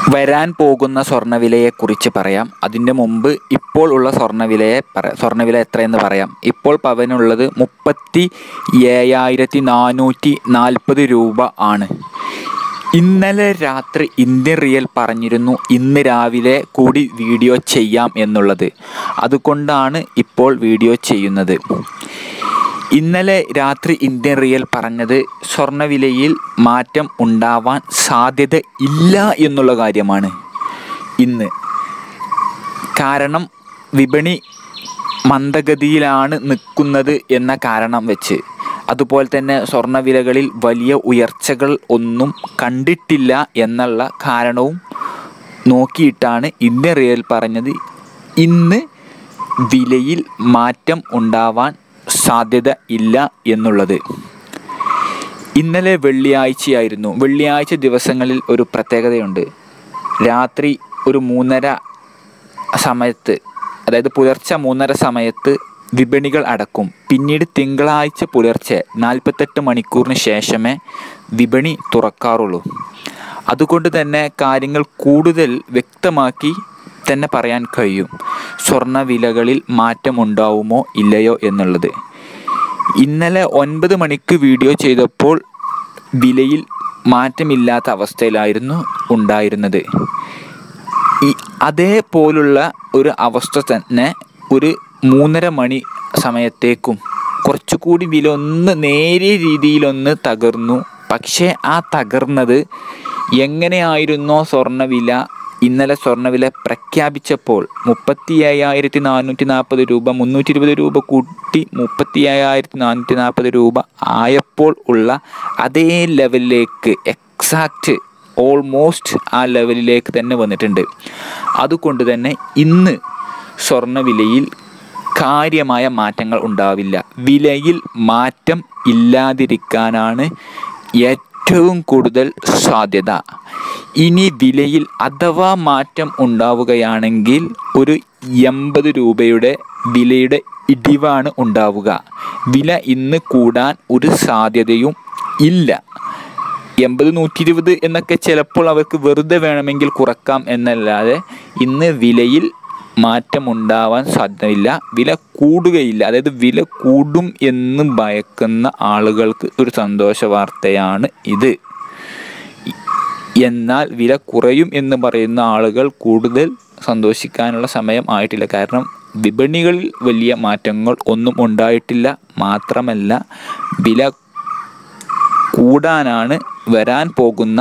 വരാൻ പോകുന്ന സ്വർണ്ണവിലയെക്കുറിച്ച് പറയാം അതിൻ്റെ മുമ്പ് ഇപ്പോൾ ഉള്ള സ്വർണ്ണവിലയെ പറ സ്വർണ്ണവില എത്രയെന്ന് പറയാം ഇപ്പോൾ പവനുള്ളത് മുപ്പത്തി ഏഴായിരത്തി നാനൂറ്റി നാൽപ്പത് രൂപ ആണ് ഇന്നലെ രാത്രി ഇന്ത്യൻ റിയൽ പറഞ്ഞിരുന്നു ഇന്ന് രാവിലെ കൂടി വീഡിയോ ചെയ്യാം എന്നുള്ളത് അതുകൊണ്ടാണ് ഇപ്പോൾ വീഡിയോ ചെയ്യുന്നത് ഇന്നലെ രാത്രി ഇന്ത്യൻ റിയൽ പറഞ്ഞത് സ്വർണ്ണവിലയിൽ മാറ്റം ഉണ്ടാവാൻ സാധ്യത ഇല്ല എന്നുള്ള കാര്യമാണ് ഇന്ന് കാരണം വിപണി മന്ദഗതിയിലാണ് നിൽക്കുന്നത് എന്ന കാരണം വെച്ച് അതുപോലെ തന്നെ സ്വർണ്ണവിലകളിൽ വലിയ ഉയർച്ചകൾ ഒന്നും കണ്ടിട്ടില്ല എന്നുള്ള കാരണവും നോക്കിയിട്ടാണ് ഇന്ത്യൻ റിയൽ പറഞ്ഞത് ഇന്ന് വിലയിൽ മാറ്റം ഉണ്ടാവാൻ സാധ്യത ഇല്ല എന്നുള്ളത് ഇന്നലെ വെള്ളിയാഴ്ചയായിരുന്നു വെള്ളിയാഴ്ച ദിവസങ്ങളിൽ ഒരു പ്രത്യേകതയുണ്ട് രാത്രി ഒരു മൂന്നര സമയത്ത് അതായത് പുലർച്ചെ മൂന്നര സമയത്ത് വിപണികൾ അടക്കും പിന്നീട് തിങ്കളാഴ്ച പുലർച്ചെ നാൽപ്പത്തെട്ട് മണിക്കൂറിന് ശേഷമേ വിപണി തുറക്കാറുള്ളൂ അതുകൊണ്ട് തന്നെ കാര്യങ്ങൾ കൂടുതൽ വ്യക്തമാക്കി തന്നെ പറയാൻ കഴിയും സ്വർണ്ണ വിലകളിൽ മാറ്റമുണ്ടാവുമോ ഇല്ലയോ എന്നുള്ളത് ഇന്നലെ ഒൻപത് മണിക്ക് വീഡിയോ ചെയ്തപ്പോൾ വിലയിൽ മാറ്റമില്ലാത്ത അവസ്ഥയിലായിരുന്നു ഉണ്ടായിരുന്നത് ഈ അതേപോലുള്ള ഒരു അവസ്ഥ തന്നെ ഒരു മൂന്നര മണി സമയത്തേക്കും കുറച്ചുകൂടി വില ഒന്ന് നേരിയ രീതിയിലൊന്ന് തകർന്നു പക്ഷേ ആ തകർന്നത് എങ്ങനെയായിരുന്നോ സ്വർണ്ണവില ഇന്നലെ സ്വർണ്ണവില പ്രഖ്യാപിച്ചപ്പോൾ മുപ്പത്തി അയ്യായിരത്തി നാനൂറ്റി നാൽപ്പത് രൂപ മുന്നൂറ്റി ഇരുപത് രൂപ കൂട്ടി മുപ്പത്തി അയ്യായിരത്തി നാനൂറ്റി നാൽപ്പത് രൂപ ആയപ്പോൾ ഉള്ള അതേ ലെവലിലേക്ക് എക്സാക്റ്റ് ഓൾമോസ്റ്റ് ആ ലെവലിലേക്ക് തന്നെ വന്നിട്ടുണ്ട് അതുകൊണ്ട് തന്നെ ഇന്ന് സ്വർണ്ണവിലയിൽ കാര്യമായ മാറ്റങ്ങൾ ഉണ്ടാവില്ല വിലയിൽ മാറ്റം ഇല്ലാതിരിക്കാനാണ് ഏറ്റവും കൂടുതൽ സാധ്യത ഇനി വിലയിൽ അഥവാ മാറ്റം ഉണ്ടാവുകയാണെങ്കിൽ ഒരു എൺപത് രൂപയുടെ വിലയുടെ ഇടിവാണ് ഉണ്ടാവുക വില ഇന്ന് കൂടാൻ ഒരു സാധ്യതയും ഇല്ല എൺപത് നൂറ്റി ഇരുപത് എന്നൊക്കെ ചിലപ്പോൾ അവർക്ക് വെറുതെ വേണമെങ്കിൽ കുറക്കാം എന്നല്ലാതെ ഇന്ന് വിലയിൽ മാറ്റമുണ്ടാവാൻ സാധ്യതയില്ല വില കൂടുകയില്ല അതായത് വില കൂടും എന്ന് ഭയക്കുന്ന ആളുകൾക്ക് ഒരു സന്തോഷ വാർത്തയാണ് ഇത് എന്നാൽ വില കുറയും എന്ന് പറയുന്ന ആളുകൾ കൂടുതൽ സന്തോഷിക്കാനുള്ള സമയം ആയിട്ടില്ല കാരണം വിപണികളിൽ വലിയ മാറ്റങ്ങൾ ഒന്നും ഉണ്ടായിട്ടില്ല മാത്രമല്ല വില കൂടാനാണ് വരാൻ പോകുന്ന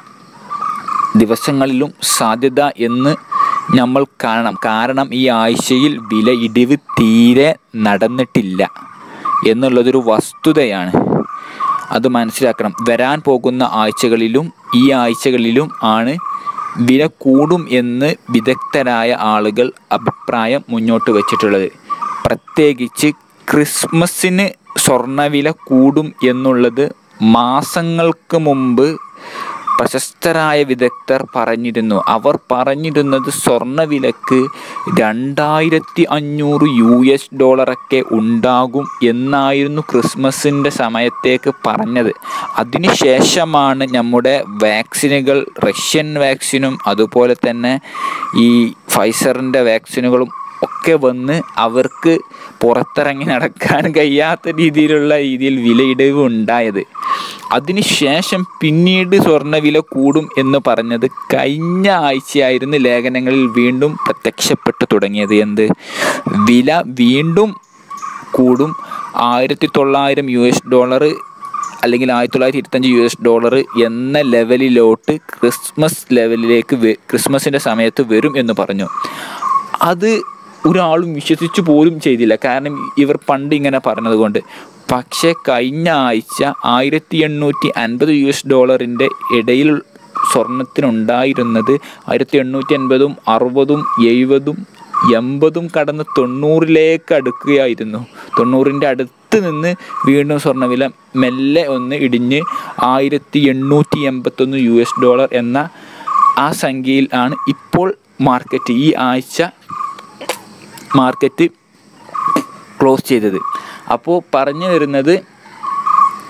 ദിവസങ്ങളിലും സാധ്യത എന്ന് നമ്മൾ കാണണം കാരണം ഈ ആഴ്ചയിൽ വില ഇടിവ് തീരെ നടന്നിട്ടില്ല എന്നുള്ളതൊരു വസ്തുതയാണ് അത് മനസ്സിലാക്കണം വരാൻ പോകുന്ന ആഴ്ചകളിലും ഈ ആഴ്ചകളിലും ആണ് വില കൂടും എന്ന് വിദഗ്ധരായ ആളുകൾ അഭിപ്രായം മുന്നോട്ട് വച്ചിട്ടുള്ളത് പ്രത്യേകിച്ച് ക്രിസ്മസിന് സ്വർണ്ണവില കൂടും എന്നുള്ളത് മാസങ്ങൾക്ക് മുമ്പ് പ്രശസ്തരായ വിദഗ്ധർ പറഞ്ഞിരുന്നു അവർ പറഞ്ഞിരുന്നത് സ്വർണ്ണവിലക്ക് രണ്ടായിരത്തി അഞ്ഞൂറ് യു എസ് ഡോളറൊക്കെ ഉണ്ടാകും എന്നായിരുന്നു ക്രിസ്മസിൻ്റെ സമയത്തേക്ക് പറഞ്ഞത് അതിനുശേഷമാണ് നമ്മുടെ വാക്സിനുകൾ റഷ്യൻ വാക്സിനും അതുപോലെ തന്നെ ഈ ഫൈസറിൻ്റെ വാക്സിനുകളും ഒക്കെ വന്ന് അവർക്ക് പുറത്തിറങ്ങി നടക്കാൻ കഴിയാത്ത രീതിയിലുള്ള രീതിയിൽ വിലയിടിവ് ഉണ്ടായത് അതിനുശേഷം പിന്നീട് സ്വർണ്ണവില കൂടും എന്ന് പറഞ്ഞത് കഴിഞ്ഞ ആഴ്ചയായിരുന്നു ലേഖനങ്ങളിൽ വീണ്ടും പ്രത്യക്ഷപ്പെട്ടു തുടങ്ങിയത് എന്ത് വില വീണ്ടും കൂടും ആയിരത്തി തൊള്ളായിരം യു എസ് ഡോളർ അല്ലെങ്കിൽ ആയിരത്തി തൊള്ളായിരത്തി ഇരുപത്തഞ്ച് യു എസ് ഡോളർ എന്ന ലെവലിലോട്ട് ക്രിസ്മസ് ലെവലിലേക്ക് ക്രിസ്മസിൻ്റെ സമയത്ത് വരും എന്ന് പറഞ്ഞു അത് ഒരാളും വിശ്വസിച്ചു പോലും ചെയ്തില്ല കാരണം ഇവർ പണ്ട് ഇങ്ങനെ പറഞ്ഞതുകൊണ്ട് പക്ഷേ കഴിഞ്ഞ ആഴ്ച ആയിരത്തി എണ്ണൂറ്റി അൻപത് യു എസ് ഡോളറിൻ്റെ ഇടയിൽ സ്വർണത്തിനുണ്ടായിരുന്നത് ആയിരത്തി എണ്ണൂറ്റി അൻപതും അറുപതും എഴുപതും എൺപതും കടന്ന് തൊണ്ണൂറിലേക്ക് അടുക്കുകയായിരുന്നു തൊണ്ണൂറിൻ്റെ അടുത്ത് നിന്ന് വീണ്ടും സ്വർണ്ണവില മെല്ലെ ഒന്ന് ഇടിഞ്ഞ് ആയിരത്തി എണ്ണൂറ്റി എൺപത്തൊന്ന് യു എസ് ഡോളർ എന്ന ആ സംഖ്യയിൽ ആണ് ഇപ്പോൾ മാർക്കറ്റ് ഈ ആഴ്ച മാർക്കറ്റ് ക്ലോസ് ചെയ്തത് അപ്പോൾ പറഞ്ഞു വരുന്നത്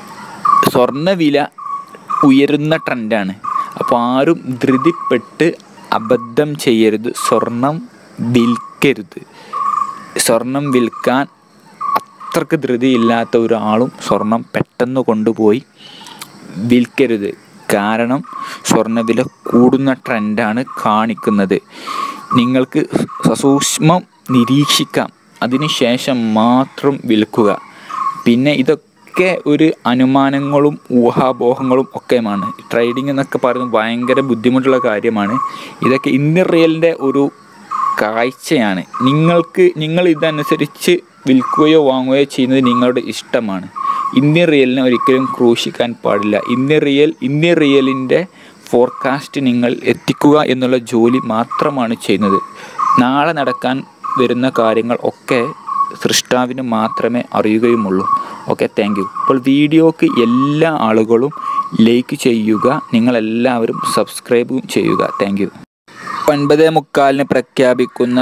സ്വർണ്ണവില ഉയരുന്ന ട്രെൻഡാണ് അപ്പോൾ ആരും ധൃതിപ്പെട്ട് അബദ്ധം ചെയ്യരുത് സ്വർണം വിൽക്കരുത് സ്വർണം വിൽക്കാൻ അത്രക്ക് ധൃതിയില്ലാത്ത ഒരാളും സ്വർണം പെട്ടെന്ന് കൊണ്ടുപോയി വിൽക്കരുത് കാരണം സ്വർണ്ണവില കൂടുന്ന ട്രെൻഡാണ് കാണിക്കുന്നത് നിങ്ങൾക്ക് സസൂക്ഷ്മം നിരീക്ഷിക്കാം അതിനുശേഷം മാത്രം വിൽക്കുക പിന്നെ ഇതൊക്കെ ഒരു അനുമാനങ്ങളും ഊഹാപോഹങ്ങളും ഒക്കെയാണ് ട്രേഡിംഗ് എന്നൊക്കെ പറയുന്നത് ഭയങ്കര ബുദ്ധിമുട്ടുള്ള കാര്യമാണ് ഇതൊക്കെ ഇന്ത്യൻ റിയലിൻ്റെ ഒരു കാഴ്ചയാണ് നിങ്ങൾക്ക് നിങ്ങൾ ഇതനുസരിച്ച് വിൽക്കുകയോ വാങ്ങുകയോ ചെയ്യുന്നത് നിങ്ങളുടെ ഇഷ്ടമാണ് ഇന്ത്യൻ റിയലിനെ ഒരിക്കലും ക്രൂശിക്കാൻ പാടില്ല ഇന്ത്യൻ റിയൽ ഇന്ത്യൻ റിയലിൻ്റെ ഫോർകാസ്റ്റ് നിങ്ങൾ എത്തിക്കുക എന്നുള്ള ജോലി മാത്രമാണ് ചെയ്യുന്നത് നാളെ നടക്കാൻ വരുന്ന കാര്യങ്ങൾ ഒക്കെ സൃഷ്ടാവിന് മാത്രമേ അറിയുകയുമുള്ളൂ ഓക്കെ താങ്ക് യു അപ്പോൾ വീഡിയോക്ക് എല്ലാ ആളുകളും ലൈക്ക് ചെയ്യുക നിങ്ങളെല്ലാവരും സബ്സ്ക്രൈബും ചെയ്യുക താങ്ക് യു ഒൻപത് മുക്കാലിന് പ്രഖ്യാപിക്കുന്ന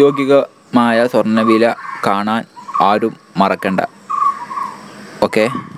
ഔദ്യോഗികമായ സ്വർണ്ണവില കാണാൻ ആരും മറക്കണ്ട ഓക്കെ